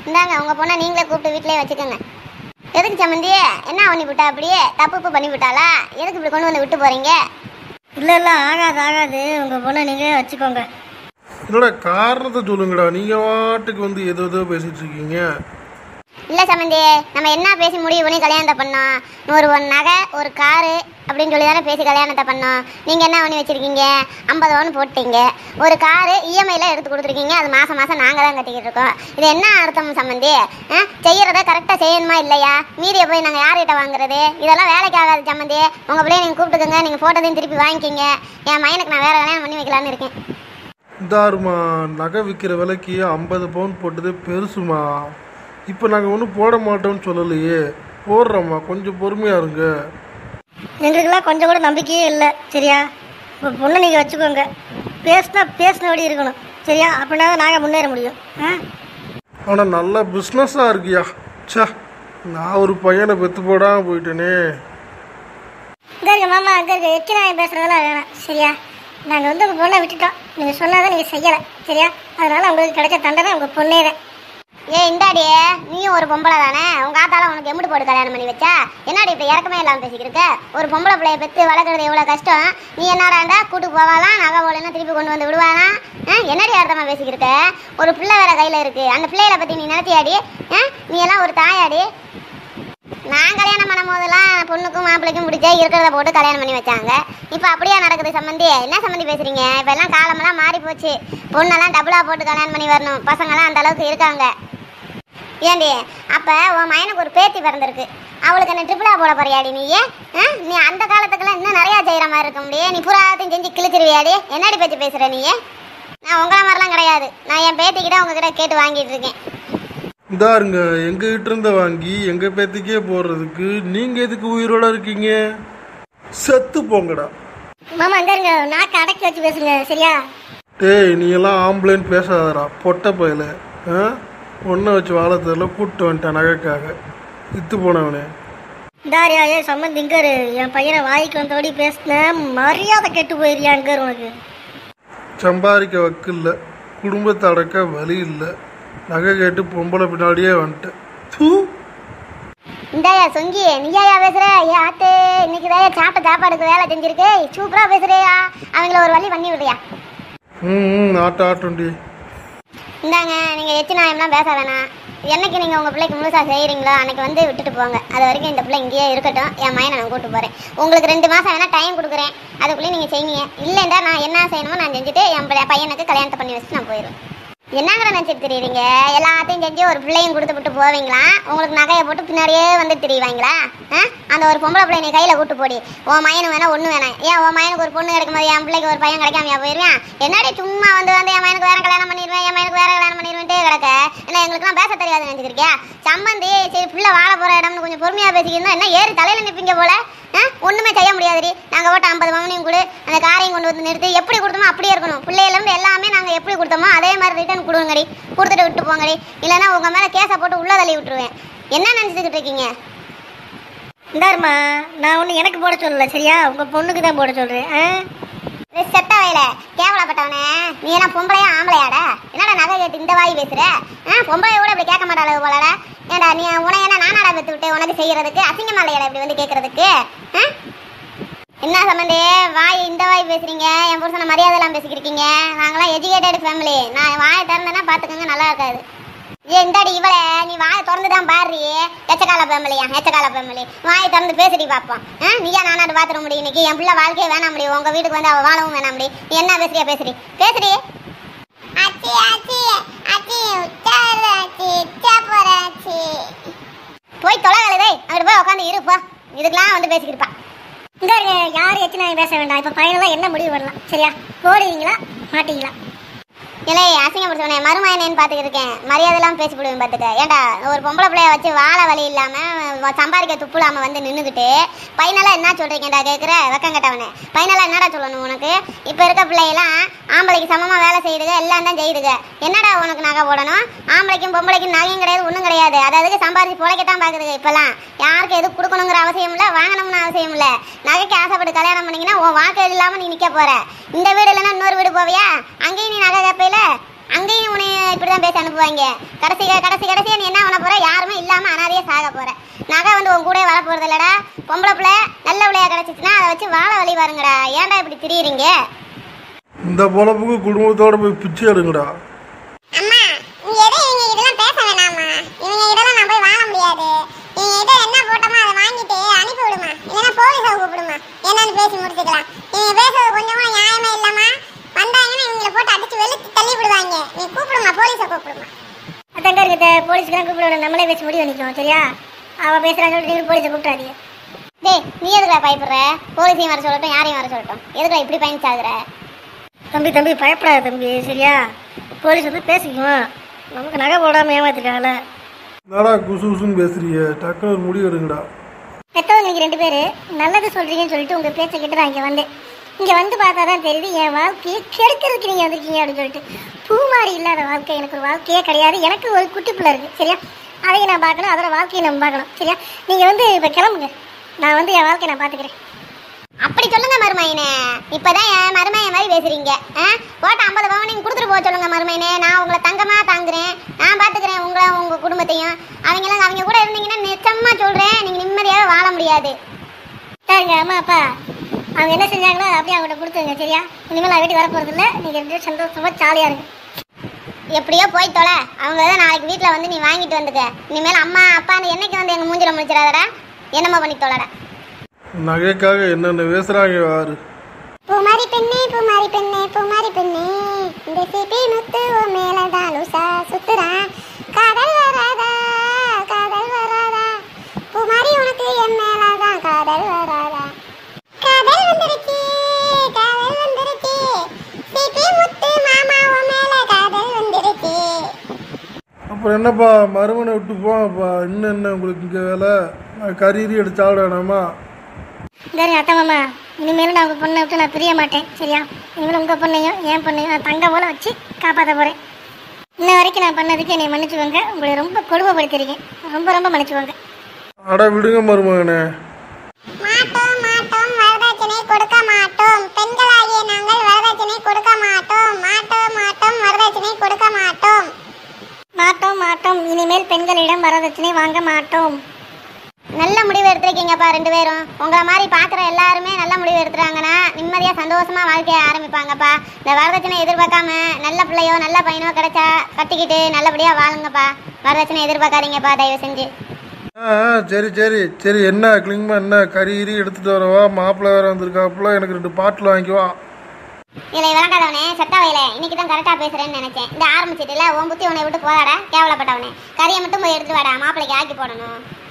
இந்தாங்க உங்க பொண்ணை நீங்களே கூப்பிட்டு வீட்டிலே வச்சுக்கோங்க எதுக்கு சம்மந்தி என்ன பண்ணி விட்டா அப்படியே தப்பு உப்பு பண்ணி விட்டாளா எதுக்கு இப்படி கொண்டு வந்து விட்டு போறீங்க இல்லை இல்லை ஆகாது ஆகாது உங்கள் பொண்ணை நீங்கள் வச்சுக்கோங்க என்னடா காரணத்தை சொல்லுங்கடா நீங்கள் வாட்டுக்கு வந்து ஏதோ ஏதோ பேசிட்டு இருக்கீங்க இல்ல சம்மந்தி நம்ம என்ன பேசி முடிவு பண்ணி கல்யாணத்தை பண்ணோம் ஒரு ஒரு நகை ஒரு காரு அப்படின்னு சொல்லி தானே பேசி கல்யாணத்தை பண்ணோம் நீங்க என்ன பண்ணி வச்சிருக்கீங்க ஐம்பது பவுன் போட்டீங்க ஒரு காரு இஎம்ஐல எடுத்து கொடுத்துருக்கீங்க அது மாசம் மாசம் நாங்க தான் கட்டிக்கிட்டு இருக்கோம் இது என்ன அர்த்தம் சம்மந்தி ஆ? செய்யறத கரெக்டா செய்யணுமா இல்லையா மீதியை போய் நாங்க யார்கிட்ட வாங்குறது இதெல்லாம் வேலைக்கு ஆகாது சம்மந்தி உங்க பிள்ளைய நீங்க கூப்பிட்டுக்கோங்க நீங்க போட்டதையும் திருப்பி வாங்கிக்கிங்க என் பையனுக்கு நான் வேற கல்யாணம் பண்ணி வைக்கலான்னு இருக்கேன் இந்தாருமா நகை விற்கிற விலைக்கு ஐம்பது பவுன் போட்டது பெருசுமா இப்போ நாங்கள் ஒன்றும் போட மாட்டோம்னு சொல்லலையே போடுறோம்மா கொஞ்சம் பொறுமையாக இருங்க எங்களுக்கெல்லாம் கொஞ்சம் கூட நம்பிக்கையே இல்லை சரியா உங்கள் பொண்ணை நீங்கள் வச்சுக்கோங்க பேசினா பேசினபடி இருக்கணும் சரியா அப்படின்னா தான் நாங்கள் முன்னேற முடியும் ஆ ஆனால் நல்ல பிஸ்னஸாக இருக்கியா ச்சே நான் ஒரு பையனை பெற்று போடாமல் போயிட்டேனே இங்கே இருக்க மாமா அங்கே இருக்க எச்சினாயம் பேசுகிறதெல்லாம் வேணாம் சரியா நாங்கள் வந்து உங்கள் பொண்ணை விட்டுட்டோம் நீங்கள் சொன்னாதான் நீங்கள் செய்யலை சரியா அதனால் உங்களுக்கு கிடைச்ச தண்டனை உங்கள் பொண்ணே தான் ஏ இந்தாடியே நீயும் ஒரு பொம்பளை தானே உங்க ஆத்தால உனக்கு எம்பிட்டு போட்டு கல்யாணம் பண்ணி வச்சா என்னடி இப்ப இறக்கமே இல்லாம பேசிக்கிருக்க ஒரு பொம்பளை பிள்ளைய பெத்து வளர்க்குறது எவ்வளவு கஷ்டம் நீ என்னடாண்டா கூட்டு போவாலாம் நகை போலன்னா திருப்பி கொண்டு வந்து விடுவானா ஆ, என்னடி அர்த்தமா பேசிக்கிருக்க ஒரு பிள்ளை வேற கையில இருக்கு அந்த பிள்ளைகளை பத்தி நீ நினைச்சியாடி ஆ, நீ எல்லாம் ஒரு தாயாடி நான் கல்யாணம் பண்ணும் போதெல்லாம் பொண்ணுக்கும் மாப்பிள்ளைக்கும் பிடிச்சா இருக்கிறத போட்டு கல்யாணம் பண்ணி வச்சாங்க இப்போ அப்படியே நடக்குது சம்மந்தி என்ன சம்மந்தி பேசுறீங்க இப்போ எல்லாம் காலமெல்லாம் மாறி போச்சு பொண்ணெல்லாம் டபுளா போட்டு கல்யாணம் பண்ணி வரணும் பசங்கெல்லாம் அந்த அளவுக்கு இருக்காங்க ஏண்டி அப்ப உன் மயனுக்கு ஒரு பேத்தி பிறந்திருக்கு அவளுக்கு என்ன ட்ரிபிளா போட போறியாடி நீ ஆ? நீ அந்த காலத்துக்கெல்லாம் இன்னும் நிறைய செய்யற மாதிரி இருக்க முடியும் நீ புறாத்தையும் செஞ்சு கிழிச்சிருவியாடி என்னடி பேச்சு பேசுற நீ நான் உங்கள மாதிரிலாம் கிடையாது நான் என் பேத்திக்கிட்ட உங்ககிட்ட கேட்டு வாங்கிட்டு இருக்கேன் இந்தாருங்க எங்ககிட்ட இருந்த வாங்கி எங்கள் பேத்திக்கே போடுறதுக்கு நீங்கள் எதுக்கு உயிரோட இருக்கீங்க செத்து போங்கடா மாமா அங்கே இருங்க நாக்கு அடக்கி வச்சு பேசுங்க சரியா டேய் நீ எல்லாம் ஆம்பளைன்னு பேசாதடா பொட்டை பையல ஆ ஒன்றை வச்சு வாழத்ததில் கூப்பிட்டு வந்துட்டேன் நகைக்காக இத்து போனவனே தாரியா ஏ சம்மந்தி இங்க இரு என் பையனை வாய்க்கு வந்தபடி பேசினேன் மரியாதை கெட்டு போயிருக்கியா அங்க இரு உனக்கு சம்பாதிக்க வக்கில்ல குடும்பத்தை அடக்க வழி இல்லை நகை கேட்டு பொம்பளை பின்னாடியே வந்துட்டேன் தூ இந்தாயா சொங்கி நீயா பேசுற ஏ ஆத்தே இன்னைக்கு தான் சாப்பிட்ட சாப்பாடுக்கு வேலை செஞ்சிருக்கு சூப்பரா பேசுறியா அவங்கள ஒரு வழி பண்ணி விடுறியா ம் ம் ஆட்ட ஆட்டண்டி இந்தாங்க நீங்க எச்சு நாயம்லாம் பேச வேணாம் என்னைக்கு நீங்க உங்க பிள்ளைக்கு முழுசா செய்யறீங்களோ அன்னைக்கு வந்து விட்டுட்டு போங்க அது வரைக்கும் இந்த பிள்ளை இங்கேயே இருக்கட்டும் என் மயனை நான் கூட்டு போறேன் உங்களுக்கு ரெண்டு மாசம் வேணா டைம் கொடுக்குறேன் அதுக்குள்ளே நீங்க செய்யுங்க இல்லைண்டா நான் என்ன செய்யணுமோ நான் செஞ்சுட்டு என் பிள்ளை- பையனுக்கு கல்யாணத்தை பண்ணி வச்சுட்டு நான் போயிடுவேன் என்னங்கிற நினைச்சிட்டு தெரியுறீங்க எல்லாத்தையும் செஞ்சு ஒரு பிள்ளையும் கொடுத்து விட்டு போவீங்களா உங்களுக்கு நகையை போட்டு பின்னாடியே வந்து தெரியுவாங்களா ஆ? அந்த ஒரு பொம்பளை பிள்ளை நீ கையில கூட்டு போடி உன் மயனு வேணா ஒண்ணு வேணாம் ஏன் உன் மயனுக்கு ஒரு பொண்ணு கிடைக்கும் போது என் பிள்ளைக்கு ஒரு பையன் கிடைக்காமையா போயிருவேன் என்னடி சும்மா வந்து வந்து என் மயனுக்கு வேற கல்யாணம் பண்ணிடுவேன் என் மயனுக்கு வேற கல்யாணம் பண்ணிடுவேன்ட்டே கிடக்க என்ன எங்களுக்குலாம் பேச தெரியாது நினைச்சிருக்கியா சம்பந்தி சரி பிள்ளை வாழ போற இடம்னு கொஞ்சம் பொறுமையா பேசிக்கிறோம் என்ன ஏறி தலையில நிப்பீங்க போல ஆ? ஒண்ணுமே செய்ய முடியாதுடி நாங்க ஓட்ட ஐம்பது பவனையும் கொடு அந்த காரையும் கொண்டு வந்து நிறுத்தி எப்படி கொடுத்தோமோ அப்படியே இருக்கணும் பிள்ளையில இருந்து எல்லாமே நாங்க எப்படி கொடுத்தோமோ அதே மாதிரி ரிட்டர்ன் கொடுங்கடி கொடுத்துட்டு விட்டு போங்கடி இல்லைன்னா உங்க மேல கேஸை போட்டு உள்ள தள்ளி விட்டுருவேன் என்ன நினைச்சுக்கிட்டு இருக்கீங்க இந்தாருமா நான் ஒன்று எனக்கு போட சொல்லல சரியா உங்க பொண்ணுக்கு தான் போட சொல்றேன் ஆ? செட்ட வயல கேவலப்பட்டவனே நீ என்ன பொம்பளையா ஆம்பளையாடா என்னடா நகை கேட்டு இந்த வாய் பேசுற ஆ பொம்பளைய கூட இப்படி கேட்க மாட்டாள போலடா ஏன்டா நீ உன என்ன நானாடா பெத்து விட்டு உனக்கு செய்யறதுக்கு அசிங்கமா இல்லையாடா இப்படி வந்து கேட்கறதுக்கு ஆ? என்ன சம்மந்தி வாய் இந்த வாய் பேசுறீங்க என் புருஷனை மரியாதை எல்லாம் பேசிக்கிருக்கீங்க நாங்களாம் எஜுகேட்டட் ஃபேமிலி நான் வாயை திறந்தேன்னா பாத்துக்கோங்க நல்லா இருக்காது ஏ இந்தாடி இவளே நீ வாயை திறந்து தான் பாடுறி எச்சக்கால ஃபேமிலியா எச்சக்கால ஃபேமிலி வாயை திறந்து பேசுடி பார்ப்போம் ஆ நீயா நானாட்டு பாத்துற முடியும் இன்னைக்கு என் பிள்ளை வாழ்க்கையே வேணாம் முடியும் உங்க வீட்டுக்கு வந்து அவ வாழவும் வேணாம் முடியும் நீ என்ன பேசுறியா பேசுடி பேசுடி அச்சி அச்சி அச்சி உச்சாலாச்சி உச்சா போறாச்சி போய் தொலை வேலைதே அங்கிட்டு போய் உட்காந்து இரு போ இதுக்கெல்லாம் வந்து பேசிக்கிருப்பா இங்க இருங்க யார் எச்சு நான் பேச வேண்டாம் இப்போ ஃபைனலாக என்ன முடிவு பண்ணலாம் சரியா போடுவீங்களா மாட்டீங்களா இலே அசிங்கப்படுத்தவனே மருமகனேன்னு பார்த்துக்கிட்டு இருக்கேன் மரியாதைலாம் பேசி போடுவேன் பார்த்துக்க ஏன்டா ஒரு பொம்பளை பிள்ளைய வச்சு வாழ வழி இல்லாமல் சம்பாதிக்க துப்பு இல்லாமல் வந்து நின்றுக்கிட்டு பையனெல்லாம் என்ன சொல்கிறீங்கடா கேட்குற வெக்கம் கட்டவனே பையனெல்லாம் என்னடா சொல்லணும் உனக்கு இப்போ இருக்க பிள்ளையெல்லாம் ஆம்பளைக்கு சமமாக வேலை செய்யுதுங்க எல்லாம் தான் செய்யுதுங்க என்னடா உனக்கு நகை போடணும் ஆம்பளைக்கும் பொம்பளைக்கும் நகையும் கிடையாது ஒன்றும் கிடையாது அது அதுக்கு சம்பாதிச்சு பிழைக்கத்தான் பார்க்குதுங்க இப்போல்லாம் யாருக்கு எதுவும் கொடுக்கணுங்கிற அவசியம் இல்லை வாங்கணும்னு அவசியம் இல்லை நகைக்கு ஆசைப்பட்டு கல்யாணம் பண்ணீங்கன்னா உன் வாழ்க்கை இல்லாமல் நீ நிற்க போற இந்த வீடு இல்லைன்னா இன்னொரு வீடு போவியா அங்கேயும் நீ நகை கேட்பையில அங்கேயும் உன்னை இப்படிதான் பேசி அனுப்புவாங்க கடைசி கடைசி கடைசியா நீ என்ன பண்ண போற யாருமே இல்லாம அனாதையே சாக போற நகை வந்து உன் கூட வர போறது இல்லடா பொம்பளை பிள்ளை நல்ல பிள்ளையா கிடைச்சிச்சுன்னா அதை வச்சு வாழ வழி பாருங்கடா ஏன்டா இப்படி திரியுறீங்க இந்த பொழப்புக்கு குடும்பத்தோட போய் பிச்சை எடுங்கடா அம்மா நீ எதை இவங்க இதெல்லாம் பேச வேணாம்மா இவங்க இதெல்லாம் நான் போய் வாங்க முடியாது நீங்க எதை என்ன போட்டோமோ அதை வாங்கிட்டு அனுப்பி விடுமா இல்லைன்னா போலீஸை கூப்பிடுமா என்னன்னு பேசி முடிச்சுக்கலாம் நீங்க பேசுறது கொஞ்சம் கூட நியாயமே இல்லம்மா வந்தாங்கன்னா இவங்களை போட்டு அடிச்சு வெளுத்து தள்ளி விடுவாங்க நீ கூப்பிடுமா போலீஸை கூப்பிடுமா அத்தங்க இருக்க போலீஸ்க்கு தான் கூப்பிட நம்மளே பேசி முடிவு பண்ணிக்குவோம் சரியா அவ பேசுறான்னு சொல்லிட்டு நீங்க போலீஸை கூப்பிடாதீங்க டேய் நீ எதுக்குடா பயப்படுற போலீஸையும் வர சொல்லட்டும் யாரையும் வர சொல்லட்டும் எதுக்குடா இப்படி பயணிச்சாகுற தம்பி தம்பி பயப்படாத தம்பி சரியா போலீஸ் வந்து பேசிக்குவோம் நமக்கு நகை போடாம ஏமாத்திட்டாங்கல்ல என்னடா குசு குசுன்னு பேசுறீங்க டக்குனு ஒரு முடிவு எடுங்கடா பெத்தவங்க நீங்க ரெண்டு பேரு நல்லது சொல்றீங்கன்னு சொல்லிட்டு உங்க பேச்சை கேட்டு நான் இங்க வந்தேன் இங்க வந்து பார்த்தா தான் தெரியுது என் வாழ்க்கையை கெடுக்கிறதுக்கு நீங்க வந்திருக்கீங்க அப்படின்னு சொல்லிட்டு பூமாரி இல்லாத வாழ்க்கை எனக்கு ஒரு வாழ்க்கையே கிடையாது எனக்கு ஒரு குட்டி பிள்ளை இருக்கு சரியா அதையும் நான் பார்க்கணும் அதோட வாழ்க்கையை நம்ம பார்க்கணும் சரியா நீங்க வந்து இப்ப கிளம்புங்க நான் வந்து என் வாழ்க்கையை நான் பாத்துக்கிறேன் அப்படி சொல்லுங்க மருமையனே இப்பதான் என் மருமைய மாதிரி பேசுறீங்க ஆ? போட்ட ஐம்பது பவுன் நீங்க கொடுத்துட்டு போக சொல்லுங்க மருமையனே நான் உங்களை தங்கமா தாங்குறேன் நான் பாத்துக்கிறேன் உங்களை உங்க குடும்பத்தையும் அவங்க எல்லாம் அவங்க கூட இருந்தீங்கன்னா நிச்சயமா சொல்றேன் நீங்க நிம்மதியாக வாழ முடியாது சரிங்க அம்மா அப்பா அவங்க என்ன செஞ்சாங்களோ அதை அப்படியே அவங்கள்ட்ட கொடுத்துருங்க சரியா இனிமேல் நான் வீட்டுக்கு வர போறது இல்லை நீங்க ரெண்டு பேரும் சந்தோஷமா ஜாலியா இருங்க எப்படியோ போய் தொலை அவங்க தான் நாளைக்கு வீட்டில் வந்து நீ வாங்கிட்டு வந்துக்க இனிமேல் அம்மா அப்பான்னு என்னைக்கு வந்து எங்கள் மூஞ்சில முடிச்சிடாதடா என்னம்மா பண்ணி தொலைடா நகைக்காக என்னென்ன பேசுறாங்க யாரு பூமாரி பெண்ணே பூமாரி பெண்ணே பூமாரி பெண்ணே இந்த சிபி முத்து உன் மேலதான் லூசா சுத்துறான் காதல் வராதா காதல் வராதா பூமாரி உனக்கு என் மேலதான் காதல் வராதா காதல் வந்துருச்சு காதல் வந்துருச்சு சிபி முத்து மாமா உன் மேல காதல் வந்துருச்சு அப்புறம் என்னப்பா மறுமனை விட்டு போங்கப்பா இன்னும் என்ன உங்களுக்கு இங்கே வேலை நான் கறி எடுத்து சாப்பிட வேணாமா சரி அத்தை மாமா இனிமேலும் நான் உங்கள் பொண்ணை விட்டு நான் பிரிய மாட்டேன் சரியா இனிமேல் உங்கள் பொண்ணையும் என் பொண்ணையும் நான் தங்க போல வச்சு காப்பாற்ற போகிறேன் இன்ன வரைக்கும் நான் பண்ணதுக்கு என்னை மன்னிச்சுக்கோங்க உங்களை ரொம்ப கொடுமைப்படுத்திருக்கேன் ரொம்ப ரொம்ப மன்னிச்சுக்கோங்க அட விடுங்க மருமகனே மாட்டோம் மாட்டோம் வரதட்சணை கொடுக்க மாட்டோம் பெண்களாகிய நாங்கள் வரதட்சணை கொடுக்க மாட்டோம் மாட்டோம் மாட்டோம் வரதட்சணை கொடுக்க மாட்டோம் மாட்டோம் மாட்டோம் இனிமேல் பெண்களிடம் வரதட்சணை வாங்க மாட்டோம் நல்ல முடிவு எடுத்திருக்கீங்கப்பா ரெண்டு பேரும் உங்களை மாதிரி பார்க்குற எல்லாருமே நல்ல முடிவு எடுத்துறாங்கன்னா நிம்மதியாக சந்தோஷமா வாழ்க்கைய ஆரம்பிப்பாங்கப்பா இந்த வரதட்சணை எதிர்பார்க்காம நல்ல பிள்ளையோ நல்ல பையனோ கிடைச்சா கட்டிக்கிட்டு நல்லபடியாக வாழுங்கப்பா வரதட்சணை எதிர்பார்க்காதீங்கப்பா தயவு செஞ்சு ஆ ஆ, சரி சரி சரி என்ன கிளிங்மா என்ன கறி கிரி எடுத்துட்டு வரவா மாப்பிள்ளை வேற வந்திருக்காப்புல எனக்கு ரெண்டு பாட்டில் வாங்கிக்குவா இல்லை விளங்காதவனே செத்தா வயல இன்னைக்கு தான் கரெக்டாக பேசுறேன்னு நினைச்சேன் இந்த ஆரம்பிச்சிட்டுல உன் புத்தி உன்னை விட்டு போதாடா கேவலப்பட்டவனே கறியை மட்டும் போய் எடுத்து வாடா மாப்பிள்ளைக்கு ஆக்கி போடணும்